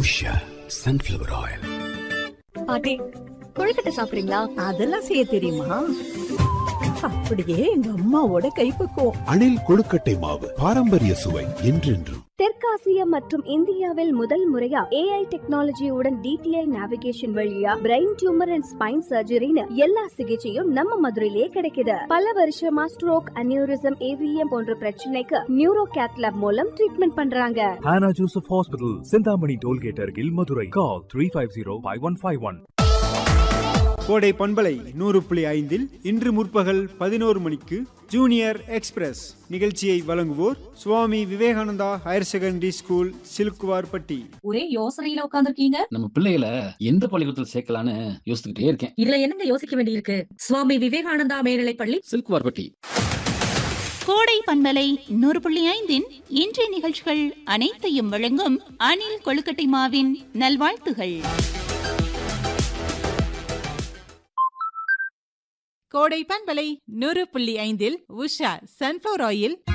Usha sunflower oil பாட்டி கொழுக்கட்டை சாப்பிடுறீங்களா அதெல்லாம் செய்ய தெரியுமா அப்படியே எங்க அம்மாவோட கைப்பக்குவம் அணில் கொழுக்கட்டை மாவு பாரம்பரிய சுவை என்றென்றும் தெற்காசிய மற்றும் இந்தியாவில் முதல் முறையா ஏஐ டெக்னாலஜியுடன் டிடிஐ நேவிகேஷன் வழியா பிரெயின் டியூமர் அண்ட் ஸ்பைன் சர்ஜரின்னு எல்லா சிகிச்சையும் நம்ம மதுரையிலே கிடைக்குது பல வருஷமா ஸ்ட்ரோக் அனியூரிசம் ஏவிஎம் போன்ற பிரச்சனைக்கு நியூரோ கேத்லாப் மூலம் ட்ரீட்மெண்ட் பண்றாங்க Hannah Joseph Hospital, Sindhamani Tollgate Argil, Madurai. Call 350-5151. கோடை பண்பலை நூறு புள்ளி ஐந்தில் இன்று முற்பகல் பதினோரு மணிக்கு ஜூனியர் எக்ஸ்பிரஸ் நிகழ்ச்சியை வழங்குவோர் Swami Vivekananda higher secondary school Silukkuvarpatti ஒரே யோசனையில உட்காந்துருக்கீங்க நம்ம பிள்ளைகளை எந்த பள்ளிக்கூடத்தில் சேர்க்கலான்னு யோசிச்சுக்கிட்டே இருக்கேன் இதுல என்னங்க யோசிக்க வேண்டியிருக்கு சுவாமி விவேகானந்தா மேல்நிலைப் பள்ளி சில்குவார்பட்டி கோடை பண்பலை நூறு புள்ளி ஐந்தின் இன்றைய நிகழ்ச்சிகள் அனைத்தையும் வழங்கும் அணில் கொழுக்கட்டை மாவின் நல்வாழ்த்துகள் கோடை பண்பலை நூறு புள்ளி ஐந்தில் உஷா சன்ஃபிளவர் ஆயில்